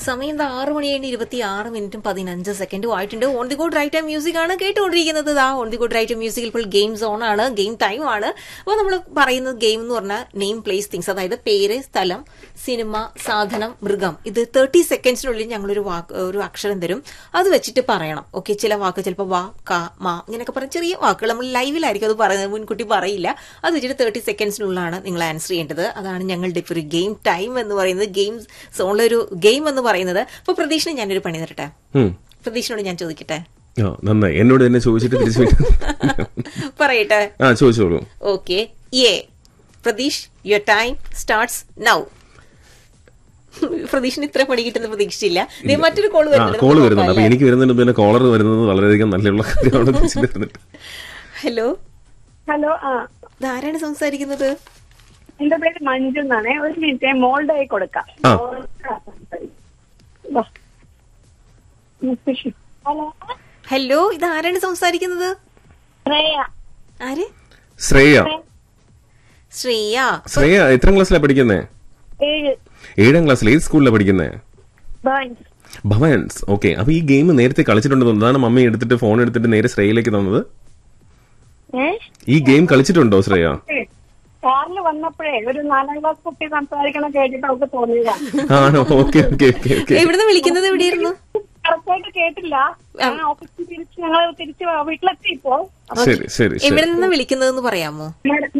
സമയം എന്താ ആറ് മണി കഴിഞ്ഞ് ഇരുപത്തി ആറ് മിനിറ്റും പതിനഞ്ച് സെക്കൻഡും ആയിട്ടുണ്ട് on the good right music ആണ് കേട്ടുകൊണ്ടിരിക്കുന്നത് ദാ on the good right music ഇപ്പോൾ ഗെയിം സോൺ ആണ് ഗെയിം ടൈം ആണ് അപ്പോൾ നമ്മൾ പറയുന്നത് ഗെയിം എന്ന് പറഞ്ഞാൽ നെയിം പ്ലേസ് തിങ്സ് അതായത് പേര് സ്ഥലം സിനിമ സാധനം മൃഗം ഇത് തേർട്ടി സെക്കൻഡ്സിനുള്ളിൽ ഞങ്ങളൊരു വാക്ക് ഒരു അക്ഷരം തരും അത് വെച്ചിട്ട് പറയണം ഓക്കെ ചില വാക്ക് ചിലപ്പോൾ വാ ക മാ ഇങ്ങനെയൊക്കെ പറഞ്ഞ ചെറിയ വാക്കുകൾ നമ്മൾ ലൈവിലായിരിക്കും അത് പറയുന്നത് മുൻകൂട്ടി പറയില്ല അത് വെച്ചിട്ട് തേർട്ടി സെക്കൻഡ്സിനുള്ളിലാണ് നിങ്ങൾ ആൻസർ ചെയ്യേണ്ടത് അതാണ് ഞങ്ങളുടെ ഇപ്പോൾ ഒരു ഗെയിം ടൈം എന്ന് പറയുന്നത് ഗെയിം സോണിലൊരു ഗെയിം എന്ന് പറയുന്നത് അപ്പൊ പ്രതീക്ഷിന് ഞാനൊരു പണി തരട്ടെ ഉം. പ്രതീക്ഷിനോട് ഞാൻ ചോദിക്കട്ടെ ആ നന്നായി എന്നോട് തന്നെ ചോദിച്ചിട്ട് തിരിച്ചു വീണ്ടും- പറയട്ടെ ആ ചോദിച്ചോളൂ ഓക്കെ ഏ Pratheesh your time starts now പ്രതീക്ഷിന് ഇത്ര പണി കിട്ടുന്ന പ്രതീക്ഷിച്ചില്ല ദേ മറ്റൊരു കോൾ ആ വരുന്നുണ്ട് കോള് വരുന്നുണ്ട് അപ്പൊ എനിക്ക് വരുന്നുണ്ട് പിന്നെ കോളർ വരുന്നത് വളരെയധികം നല്ലയുള്ള കാര്യമാണ് തിരിച്ചിരുന്നിട്ട് ഹലോ ഹലോ ആ ഇതാരാണ് സംസാരിക്കുന്നത് എന്റെ പേര് മഞ്ജു എന്നാണ് ഒരു മിനിറ്റ് മോളുടെ ആയി കൊടുക്കാം ആ. വാ. ഹലോ ഹലോ ഇതാരാണ് സംസാരിക്കുന്നത് ശ്രേയ ആര് ശ്രേയ ശ്രീയ ശ്രേയ എത്രാം ക്ലാസ്സിലാണ് പഠിക്കുന്നേ ഏഴ് ഏഴാം ക്ലാസ്സിൽ ഏത് സ്കൂളിലാണ് പഠിക്കുന്നേ ബൈൻസ് ഭവൻസ് ഓക്കെ അപ്പൊ ഈ ഗെയിം നേരത്തെ കളിച്ചിട്ടുണ്ടെന്ന് തോന്നുന്നു അതാണ് മമ്മി എടുത്തിട്ട് ഫോൺ എടുത്തിട്ട് നേരെ ശ്രേയയിലേക്ക് തന്നത് ഏ ഈ ഗെയിം കളിച്ചിട്ടുണ്ടോ ശ്രേയ കാറിൽ വന്നപ്പോഴേ ഒരു നാലാം ക്ലാസ് കുട്ടി സംസാരിക്കണം കേട്ടിട്ട് അവർക്ക് തോന്നിയതാ ആണോ ഓക്കെ ഓക്കെ ഓക്കെ ഓക്കെ എവിടുന്ന് വിളിക്കുന്നത് എവിടെയായിരുന്നു കറക്റ്റായിട്ട് കേട്ടില്ല ഞാൻ ഓഫീസിൽ തിരിച്ച് ഞങ്ങൾ തിരിച്ച് വീട്ടിലെത്തി ഇപ്പോ ശരി ശരി ശരി എവിടെ നിന്ന് വിളിക്കുന്നതെന്ന് പറയാമോ മാഡം